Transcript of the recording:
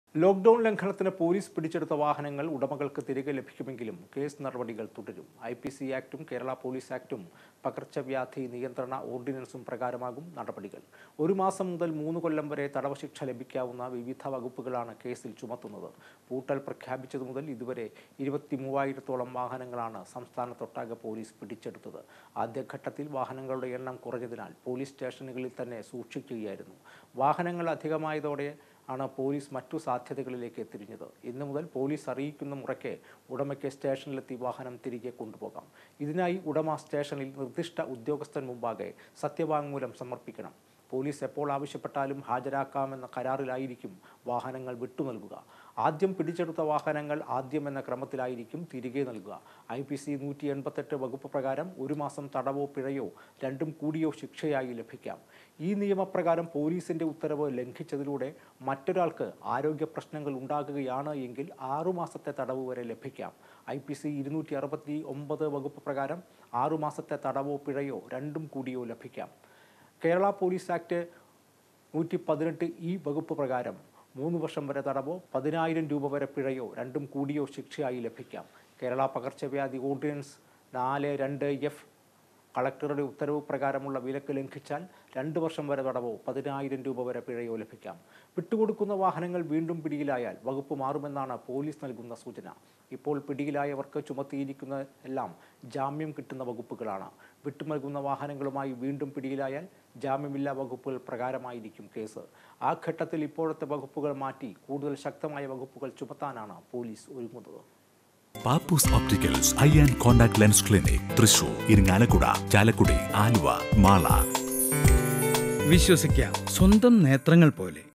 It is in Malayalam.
ലോക്ഡൌൺ ലംഘനത്തിന് പോലീസ് പിടിച്ചെടുത്ത വാഹനങ്ങൾ ഉടമകൾക്ക് തിരികെ ലഭിക്കുമെങ്കിലും കേസ് നടപടികൾ തുടരും ഐ പി സി ആക്ടും കേരള പോലീസ് ആക്ടും പകർച്ചവ്യാധി നിയന്ത്രണ ഓർഡിനൻസും പ്രകാരമാകും നടപടികൾ ഒരു മാസം മുതൽ മൂന്ന് കൊല്ലം വരെ തടവ് ശിക്ഷ ലഭിക്കാവുന്ന വിവിധ വകുപ്പുകളാണ് കേസിൽ ചുമത്തുന്നത് പൂട്ടൽ പ്രഖ്യാപിച്ചതു മുതൽ ഇതുവരെ ഇരുപത്തി മൂവായിരത്തോളം വാഹനങ്ങളാണ് സംസ്ഥാനത്തൊട്ടാകെ പോലീസ് പിടിച്ചെടുത്തത് ആദ്യഘട്ടത്തിൽ വാഹനങ്ങളുടെ എണ്ണം കുറഞ്ഞതിനാൽ പോലീസ് സ്റ്റേഷനുകളിൽ തന്നെ സൂക്ഷിക്കുകയായിരുന്നു വാഹനങ്ങൾ അധികമായതോടെ ആണ് പോലീസ് മറ്റു സാധ്യതകളിലേക്ക് തിരിഞ്ഞത് ഇന്നു മുതൽ പോലീസ് അറിയിക്കുന്ന മുറയ്ക്ക് ഉടമയ്ക്ക് സ്റ്റേഷനിലെത്തി വാഹനം തിരികെ കൊണ്ടുപോകാം ഇതിനായി ഉടമ സ്റ്റേഷനിൽ നിർദ്ദിഷ്ട ഉദ്യോഗസ്ഥൻ മുമ്പാകെ സത്യവാങ്മൂലം സമർപ്പിക്കണം പോലീസ് എപ്പോൾ ആവശ്യപ്പെട്ടാലും ഹാജരാക്കാമെന്ന കരാറിലായിരിക്കും വാഹനങ്ങൾ വിട്ടു നൽകുക ആദ്യം പിടിച്ചെടുത്ത വാഹനങ്ങൾ ആദ്യം എന്ന ക്രമത്തിലായിരിക്കും തിരികെ നൽകുക ഐ പി സി നൂറ്റി എൺപത്തെട്ട് വകുപ്പ് പ്രകാരം ഒരു മാസം തടവോ പിഴയോ രണ്ടും കൂടിയോ ശിക്ഷയായി ലഭിക്കാം ഈ നിയമപ്രകാരം പോലീസിന്റെ ഉത്തരവ് ലംഘിച്ചതിലൂടെ മറ്റൊരാൾക്ക് ആരോഗ്യ പ്രശ്നങ്ങൾ ഉണ്ടാകുകയാണ് എങ്കിൽ ആറുമാസത്തെ തടവ് വരെ ലഭിക്കാം ഐ പി സി ഇരുന്നൂറ്റി അറുപത്തി ഒമ്പത് വകുപ്പ് പ്രകാരം ആറുമാസത്തെ തടവോ പിഴയോ രണ്ടും കൂടിയോ ലഭിക്കാം കേരള പോലീസ് ആക്ട് നൂറ്റി പതിനെട്ട് ഈ വകുപ്പ് പ്രകാരം മൂന്ന് വർഷം വരെ തടവോ പതിനായിരം രൂപ വരെ പിഴയോ രണ്ടും കൂടിയോ ശിക്ഷയായി ലഭിക്കാം കേരള പകർച്ചവ്യാധി ഓർഡിനൻസ് നാല് രണ്ട് എഫ് കളക്ടറുടെ ഉത്തരവ് പ്രകാരമുള്ള വിലക്ക് ലംഘിച്ചാൽ രണ്ട് വർഷം വരെ തടവോ പതിനായിരം രൂപ വരെ പിഴയോ ലഭിക്കാം വിട്ടുകൊടുക്കുന്ന വാഹനങ്ങൾ വീണ്ടും പിടിയിലായാൽ വകുപ്പ് മാറുമെന്നാണ് പോലീസ് നൽകുന്ന സൂചന ഇപ്പോൾ പിടിയിലായവർക്ക് ചുമത്തിയിരിക്കുന്ന എല്ലാം ജാമ്യം കിട്ടുന്ന വകുപ്പുകളാണ് വിട്ടുനൽകുന്ന വാഹനങ്ങളുമായി വീണ്ടും പിടിയിലായാൽ ജാമ്യമില്ലാ വകുപ്പുകൾ പ്രകാരമായിരിക്കും കേസ് ആ ഘട്ടത്തിൽ ഇപ്പോഴത്തെ വകുപ്പുകൾ മാറ്റി കൂടുതൽ ശക്തമായ വകുപ്പുകൾ ചുമത്താനാണ് പോലീസ് ഒരുങ്ങുന്നത് Pappoos opticals eye and contact lens clinic Thrissur Irinjalakuda Chalakudy Aluva Mala വിശ്വസിക്കാം സ്വന്തം നേത്രങ്ങൾ പോലെ